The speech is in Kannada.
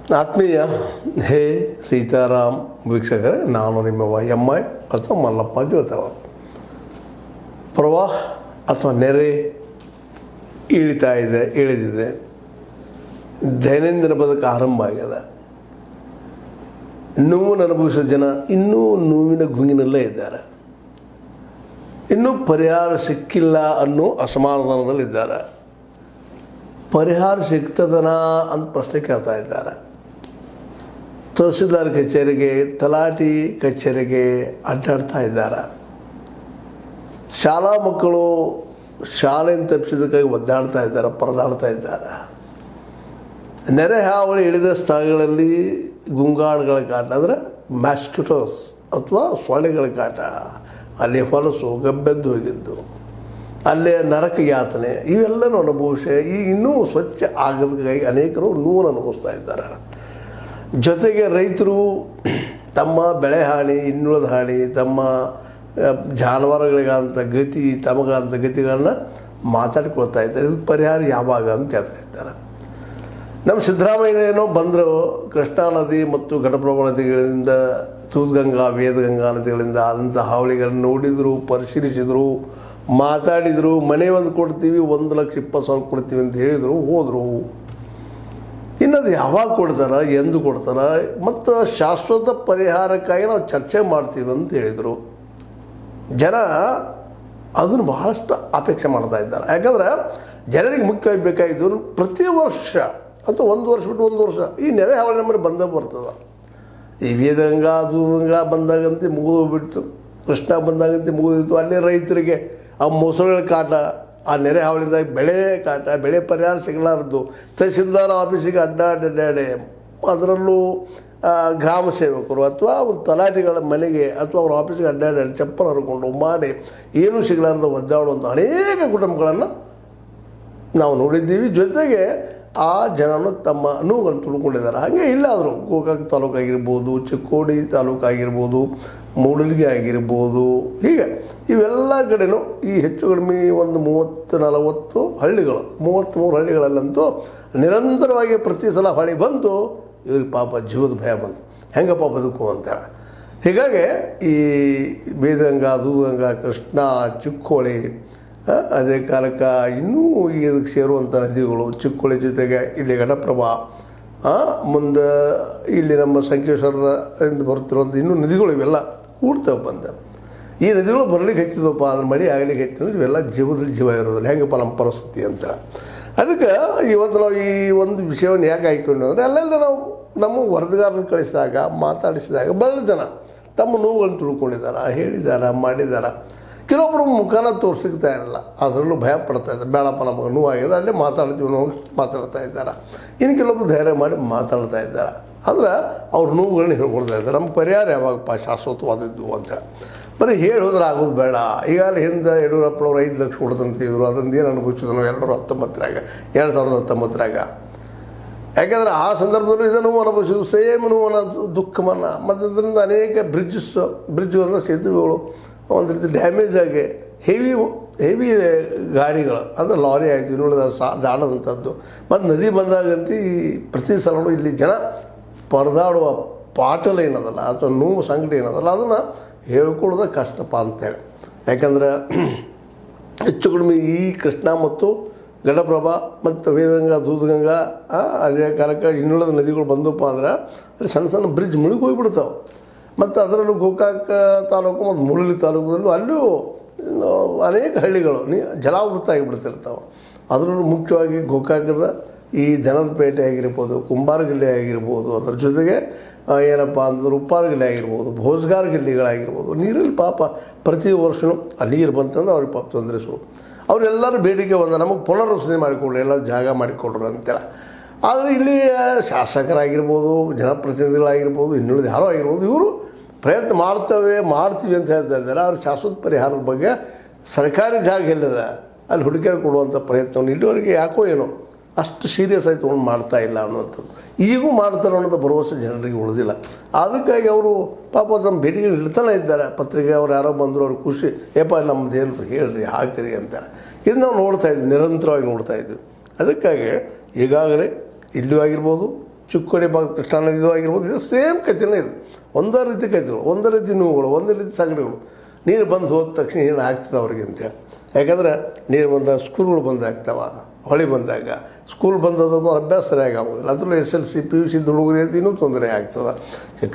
ಆತ್ಮೀಯ ಹೇ ಸೀತಾರಾಮ್ ವೀಕ್ಷಕರೇ ನಾನು ನಿಮ್ಮ ಎಂ ಐ ಅಥವಾ ಮಲ್ಲಪ್ಪ ಜೋತವ ಪ್ರವಾಹ ಅಥವಾ ನೆರೆ ಇಳಿತಾ ಇದೆ ಇಳಿದಿದೆ ದೈನಂದಿನ ಬದುಕು ಆರಂಭ ಆಗ್ಯದ ನೋವನ್ನು ಅನುಭವಿಸೋ ಜನ ಇನ್ನೂ ನೋವಿನ ಗುಂಗಿನಲ್ಲೇ ಇದ್ದಾರೆ ಇನ್ನೂ ಪರಿಹಾರ ಸಿಕ್ಕಿಲ್ಲ ಅನ್ನೋ ಅಸಮಾಧಾನದಲ್ಲಿದ್ದಾರೆ ಪರಿಹಾರ ಸಿಗ್ತದನಾ ಅಂತ ಪ್ರಶ್ನೆ ಕೇಳ್ತಾ ಇದ್ದಾರೆ ತಹಸೀಲ್ದಾರ್ ಕಚೇರಿಗೆ ತಲಾಟಿ ಕಚೇರಿಗೆ ಅಡ್ಡಾಡ್ತಾ ಇದ್ದಾರೆ ಶಾಲಾ ಮಕ್ಕಳು ಶಾಲೆಯನ್ನು ತಪ್ಪಿಸೋದಕ್ಕಾಗಿ ಒದ್ದಾಡ್ತಾ ಇದ್ದಾರೆ ಪರದಾಡ್ತಾ ಇದ್ದಾರೆ ನೆರೆ ಹಾವಳಿ ಇಳಿದ ಸ್ಥಳಗಳಲ್ಲಿ ಗುಂಗಾಡುಗಳ ಕಾಟ ಅಂದರೆ ಮ್ಯಾಸ್ಕಿಟೋಸ್ ಅಥವಾ ಸೊಳ್ಳೆಗಳ ಕಾಟ ಅಲ್ಲಿ ಹೊಲಸು ಗಬ್ಬೆದ್ದು ಹೋಗಿದ್ದು ಅಲ್ಲೇ ನರಕ ಯಾತನೆ ಇವೆಲ್ಲನೂ ಅನುಭವಿಸಿ ಈಗ ಇನ್ನೂ ಸ್ವಚ್ಛ ಆಗದಕ್ಕಾಗಿ ಅನೇಕರು ನೋವನ್ನು ಅನುಭವಿಸ್ತಾ ಇದ್ದಾರೆ ಜೊತೆಗೆ ರೈತರು ತಮ್ಮ ಬೆಳೆ ಹಾನಿ ಇನ್ನುಳಿದ ಹಾನಿ ತಮ್ಮ ಆ, ಜಾನುವಾರುಗಳಿಗಂತ ಗತಿ ತಮಗಂತ ಗತಿಗಳನ್ನ ಮಾತಾಡ್ಕೊಳ್ತಾ ಇದ್ದಾರೆ ಇದು ಪರಿಹಾರ ಯಾವಾಗ ಅಂತ ಕೇಳ್ತಾ ಇದ್ದಾರೆ ನಮ್ಮ ಸಿದ್ದರಾಮಯ್ಯ ಏನೋ ಬಂದರು ಕೃಷ್ಣಾ ನದಿ ಮತ್ತು ಘಟಪ್ರಭಾ ನದಿಗಳಿಂದ ತೂದ್ಗಂಗಾ ವೇದಗಂಗಾ ನದಿಗಳಿಂದ ಆದಂಥ ಹಾವಳಿಗಳನ್ನು ನೋಡಿದರು ಪರಿಶೀಲಿಸಿದರು ಮಾತಾಡಿದರು ಮನೆ ಒಂದು ಕೊಡ್ತೀವಿ ಒಂದು ಲಕ್ಷ ಇಪ್ಪತ್ತು ಸಾವಿರ ಕೊಡ್ತೀವಿ ಅಂತ ಹೇಳಿದರು ಹೋದರು ಇನ್ನದು ಯಾವಾಗ ಕೊಡ್ತಾರ ಎಂದು ಕೊಡ್ತಾರ ಮತ್ತು ಶಾಶ್ವತ ಪರಿಹಾರಕ್ಕಾಗಿ ನಾವು ಚರ್ಚೆ ಮಾಡ್ತೀವಿ ಅಂತ ಹೇಳಿದರು ಜನ ಅದನ್ನು ಬಹಳಷ್ಟು ಅಪೇಕ್ಷೆ ಮಾಡ್ತಾ ಇದ್ದಾರೆ ಯಾಕಂದ್ರೆ ಜನರಿಗೆ ಮುಖ್ಯವಾಗಿ ಬೇಕಾಗಿದ್ದು ಪ್ರತಿ ವರ್ಷ ಅಥವಾ ಒಂದು ವರ್ಷ ಬಿಟ್ಟು ಒಂದು ವರ್ಷ ಈ ನೆರೆ ಹಾವಳಿ ನಮ್ಮಲ್ಲಿ ಬಂದೇ ಬರ್ತದೆ ಈ ವೇದಗಂಗಾ ದೂದಗಂಗಾ ಬಂದಾಗಂತೆ ಮುಗಿದು ಬಿಟ್ಟು ಕೃಷ್ಣ ಬಂದಾಗಂತೆ ಮುಗಿದಿತ್ತು ಅಲ್ಲೇ ರೈತರಿಗೆ ಆ ಮೊಸಳೆಗಳ ಕಾಟ ಆ ನೆರೆ ಹಾವಳಿದಾಗ ಬೆಳೆ ಕಾಟ ಬೆಳೆ ಪರಿಹಾರ ಸಿಗಲಾರದು ತಹಸೀಲ್ದಾರ್ ಆಫೀಸಿಗೆ ಅಡ್ಡಾಡಡ್ಡಾಡೆ ಅದರಲ್ಲೂ ಆ, ಗ್ರಾಮ ಸೇವಕರು ಅಥವಾ ಒಂದು ತಲಾಟಿಗಳ ಮನೆಗೆ ಅಥವಾ ಅವ್ರ ಆಫೀಸಿಗೆ ಅಡ್ಡಾಡಿ ಚಪ್ಪಲ್ ಹರ್ಕೊಂಡು ಮಾಡಿ ಏನೂ ಸಿಗಲಾರ್ದ ಒದ್ದಾಡುವಂಥ ಅನೇಕ ಕುಟುಂಬಗಳನ್ನು ನಾವು ನೋಡಿದ್ದೀವಿ ಜೊತೆಗೆ ಆ ಜನನು ತಮ್ಮ ನೋವುಗಳನ್ನು ತುಳ್ಕೊಂಡಿದ್ದಾರೆ ಹಾಗೆ ಇಲ್ಲಾದರೂ ಗೋಕಾಕ್ ತಾಲೂಕು ಆಗಿರ್ಬೋದು ಚಿಕ್ಕೋಡಿ ತಾಲೂಕು ಆಗಿರ್ಬೋದು ಮೂಡಲ್ಗಿ ಆಗಿರ್ಬೋದು ಹೀಗೆ ಇವೆಲ್ಲ ಕಡೆನೂ ಈ ಹೆಚ್ಚು ಕಡಿಮೆ ಒಂದು ಮೂವತ್ತು ನಲವತ್ತು ಹಳ್ಳಿಗಳು ಮೂವತ್ತ್ಮೂರು ಹಳ್ಳಿಗಳಲ್ಲಂತೂ ನಿರಂತರವಾಗಿ ಪ್ರತಿ ಸಲ ಹೊಳೆ ಬಂತು ಇವ್ರಿಗೆ ಪಾಪ ಜೀವದ ಭಯ ಬಂತು ಹೆಂಗಪ್ಪ ಬದುಕು ಅಂತೇಳಿ ಹೀಗಾಗಿ ಈ ವೇದಗಂಗಾ ದೂದಗಂಗಾ ಕೃಷ್ಣ ಚಿಕ್ಕೋಳಿ ಆ, ಅದೇ ಕಾಲಕ್ಕೆ ಇನ್ನೂ ಇದಕ್ಕೆ ಸೇರುವಂಥ ನದಿಗಳು ಚಿಕ್ಕೋಳಿ ಜೊತೆಗೆ ಇಲ್ಲಿ ಘಟಪ್ರಭಾ ಆ, ಮುಂದೆ ಇಲ್ಲಿ ನಮ್ಮ ಸಂಕೇಶ್ವರದ ಇಂದ ಬರ್ತಿರುವಂಥ ಇನ್ನೂ ನದಿಗಳು ಇವೆಲ್ಲ ಕೂಡ್ತವೆ ಬಂದ ಈ ನದಿಗಳು ಬರ್ಲಿಕ್ಕೆ ಹೆಚ್ಚಿದವಪ್ಪ ಅದ್ರ ಮಳೆ ಆಗ್ಲಿಕ್ಕೆ ಹೆಚ್ಚಿದ್ರೆ ಇವೆಲ್ಲ ಜೀವದಲ್ಲಿ ಜೀವ ಇರೋದಿಲ್ಲ ಹೆಂಗಪ್ಪ ನಮ್ಮ ಪರಿಸ್ಥಿತಿ ಅಂತ ಅದಕ್ಕೆ ಇವತ್ತು ನಾವು ಈ ಒಂದು ವಿಷಯವನ್ನು ಯಾಕೆ ಆಯ್ಕೊಂಡು ಅಂದರೆ ಅಲ್ಲೆಲ್ಲ ನಾವು ನಮ್ಮ ವರದಿಗಾರನ ಕಳಿಸಿದಾಗ ಮಾತಾಡಿಸಿದಾಗ ಬಹಳ ಜನ ತಮ್ಮ ನೋವುಗಳನ್ನು ತಿಳ್ಕೊಂಡಿದ್ದಾರೆ ಹೇಳಿದ್ದಾರೆ ಮಾಡಿದ್ದಾರೆ ಕೆಲವೊಬ್ಬರು ಮುಖನ ತೋರ್ಸಲಿಕ್ಕೆ ತಯಾರಿಲ್ಲ ಅದರಲ್ಲೂ ಭಯ ಪಡ್ತಾ ಇದ್ದಾರೆ ಬೇಡಪ್ಪ ನಮಗೆ ನೋವಾಗಿದೆ ಅಲ್ಲೇ ಮಾತಾಡ್ತೀವಿ ನಾವು ಮಾತಾಡ್ತಾ ಇದ್ದಾರೆ ಇನ್ನು ಕೆಲವೊಬ್ರು ಧೈರ್ಯ ಮಾಡಿ ಮಾತಾಡ್ತಾ ಇದ್ದಾರೆ ಅಂದ್ರೆ ಅವ್ರ ನೋವುಗಳನ್ನ ಹೇಳ್ಕೊಳ್ತಾ ಇದ್ದಾರೆ ನಮ್ಮ ಪರಿಹಾರ ಯಾವಾಗಪ್ಪ ಶಾಶ್ವತವಾದದ್ದು ಅಂತ ಬರೀ ಹೇಳಿ ಹೋದ್ರೆ ಆಗೋದು ಬೇಡ ಈಗಾಗಲೇ ಹಿಂದೆ ಯಡಿಯೂರಪ್ಪನವ್ರು ಐದು ಲಕ್ಷ ಕೊಡ್ತಂತಿದ್ರು ಅದರಿಂದ ಏನು ಅನುಭವಿಸಿದ್ರು ನಾವು ಎರಡು ಸಾವಿರದ ಹತ್ತೊಂಬತ್ತರಾಗ ಎರಡು ಸಾವಿರದ ಹತ್ತೊಂಬತ್ತರಾಗ ಯಾಕೆಂದರೆ ಆ ಸಂದರ್ಭದಲ್ಲೂ ಇದನ್ನು ಅನುಭವಿಸಿದ್ರು ಸೇಮ್ ನೋವನ್ನ ದುಃಖವನ್ನು ಮತ್ತು ಅದರಿಂದ ಅನೇಕ ಬ್ರಿಡ್ಜಸ್ ಬ್ರಿಡ್ಜ್ ಅಂದರೆ ಸೇತುವೆಗಳು ಒಂದು ರೀತಿ ಡ್ಯಾಮೇಜ್ ಆಗಿ ಹೆವಿ ಹೆವಿ ಗಾಡಿಗಳು ಅಂದರೆ ಲಾರಿ ಆಯಿತು ಇನ್ನುಳಿದ ಸಾ ದಾಡದಂಥದ್ದು ಮತ್ತು ನದಿ ಬಂದಾಗಂತೂ ಈ ಪ್ರತಿ ಸಲನೂ ಇಲ್ಲಿ ಜನ ಪರದಾಡುವ ಪಾಟಲ್ ಏನದಲ್ಲ ಅಥವಾ ನೋವು ಸಂಕಟ ಏನದಲ್ಲ ಅದನ್ನು ಹೇಳ್ಕೊಳ್ಳೋದು ಕಷ್ಟಪ್ಪ ಅಂತೇಳಿ ಯಾಕಂದ್ರೆ ಹೆಚ್ಚು ಕಡಿಮೆ ಈ ಕೃಷ್ಣ ಮತ್ತು ಘಟಪ್ರಭಾ ಮತ್ತು ವೇದಗಂಗಾ ದೂದಗಂಗಾ ಆ, ಅದೇ ಕಾಲಕ್ಕೆ ಇನ್ನುಳಿದ ನದಿಗಳು ಬಂದಪ್ಪ ಅಂದ್ರೆ ಅಲ್ಲಿ ಸಣ್ಣ ಸಣ್ಣ ಬ್ರಿಡ್ಜ್ ಮುಳುಗಿ ಹೋಗ್ಬಿಡ್ತಾವೆ ಮತ್ತು ಅದರಲ್ಲೂ ಗೋಕಾಕ ತಾಲೂಕು ಮತ್ತು ಮುರಳಿ ತಾಲೂಕದಲ್ಲೂ ಅಲ್ಲೂ ಆ, ಅನೇಕ ಹಳ್ಳಿಗಳು ನೀ ಜಲಾವೃತ ಆಗಿಬಿಡ್ತಿರ್ತಾವೆ ಅದರಲ್ಲೂ ಮುಖ್ಯವಾಗಿ ಗೋಕಾಕದ ಈ ಜನದ ಪೇಟೆ ಆಗಿರ್ಬೋದು ಕುಂಬಾರಗಿಲ್ಲೆ ಆಗಿರ್ಬೋದು ಅದರ ಜೊತೆಗೆ ಆ, ಏನಪ್ಪ ಅಂದ್ರೆ ಉಪ್ಪಾರಗಿಲ್ಲೆ ಆಗಿರ್ಬೋದು ಭೋಜ್ಗಾರ್ ಗಿಲ್ಲಿಗಳಾಗಿರ್ಬೋದು ನೀರಲ್ಲಿ ಪಾಪ ಪ್ರತಿ ವರ್ಷವೂ ಆ ನೀರು ಬಂತಂದ್ರೆ ಅವ್ರಿಗೆ ಪಾಪ ತೊಂದರೆ ಶುರು ಅವರೆಲ್ಲರೂ ಬೇಡಿಕೆ ಒಂದು ನಮಗೆ ಪುನರ್ವಸತಿ ಮಾಡಿಕೊಡ್ರಿ ಎಲ್ಲರೂ ಜಾಗ ಮಾಡಿಕೊಡ್ರಿ ಅಂತೇಳಿ ಆದರೆ ಇಲ್ಲಿ ಆ, ಶಾಸಕರಾಗಿರ್ಬೋದು ಜನಪ್ರತಿನಿಧಿಗಳಾಗಿರ್ಬೋದು ಇನ್ನುಳಿದ ಯಾರೋ ಆಗಿರ್ಬೋದು ಇವರು ಪ್ರಯತ್ನ ಮಾಡ್ತೇವೆ ಮಾಡ್ತೀವಿ ಅಂತ ಹೇಳ್ತಾ ಇದ್ದಾರೆ ಅವ್ರ ಶಾಶ್ವತ ಪರಿಹಾರದ ಬಗ್ಗೆ ಸರ್ಕಾರಿ ಜಾಗ ಎಲ್ಲದ ಅಲ್ಲಿ ಹುಡುಕಿಯಾಡಿ ಕೊಡುವಂಥ ಪ್ರಯತ್ನವನ್ನು ಇಲ್ಲಿವರೆಗೆ ಯಾಕೋ ಏನೋ ಅಷ್ಟು ಸೀರಿಯಸ್ ಆಗಿ ತೊಗೊಂಡು ಮಾಡ್ತಾ ಇಲ್ಲ ಅನ್ನುವಂಥದ್ದು ಈಗೂ ಮಾಡ್ತಾರೆ ಅನ್ನೋದು ಭರವಸೆ ಜನರಿಗೆ ಉಳಿದಿಲ್ಲ ಅದಕ್ಕಾಗಿ ಅವರು ಪಾಪ ತಮ್ಮ ಭೇಟಿಗೆ ಇಡ್ತಾನೆ ಇದ್ದಾರೆ ಪತ್ರಿಕೆ ಅವ್ರು ಯಾರೋ ಬಂದರು ಅವ್ರು ಖುಷಿ ಏಪ ನಮ್ಮದೇನು ಹೇಳ್ರಿ ಹಾಕಿರಿ ಅಂತೇಳಿ ಇದು ನಾವು ನೋಡ್ತಾ ಇದ್ವಿ ನಿರಂತರವಾಗಿ ನೋಡ್ತಾ ಇದ್ವಿ ಅದಕ್ಕಾಗಿ ಈಗಾಗಲೇ ಇಲ್ಲೂ ಆಗಿರ್ಬೋದು ಚಿಕ್ಕೋಡಿ ಭಾಗ ಕೃಷ್ಣಾ ನದಿದು ಆಗಿರ್ಬೋದು ಇದು ಸೇಮ್ ಕಥೆನೇ ಇದು ಒಂದೇ ರೀತಿ ಕಥೆಗಳು ಒಂದೇ ರೀತಿ ನೋವುಗಳು ಒಂದೇ ರೀತಿ ಸಂಗಡಿಗಳು ನೀರು ಬಂದು ಹೋದ ತಕ್ಷಣ ಏನು ಆಗ್ತದೆ ಅವ್ರಿಗೆ ಅಂತೇಳಿ ಯಾಕಂದ್ರೆ ನೀರು ಬಂದಾಗ ಸ್ಕೂಲ್ಗಳು ಬಂದಾಗ್ತಾವ ಹೊಳೆ ಬಂದಾಗ ಸ್ಕೂಲ್ ಬಂದದ ಅಭ್ಯಾಸ ಸರಿಯಾಗಿ ಆಗೋದಿಲ್ಲ ಅದರಲ್ಲೂ S L C P U C ಹುಡುಗರಿಗೆ ಇನ್ನೂ ತೊಂದರೆ ಆಗ್ತದೆ ಶಿಕ್ಷಣ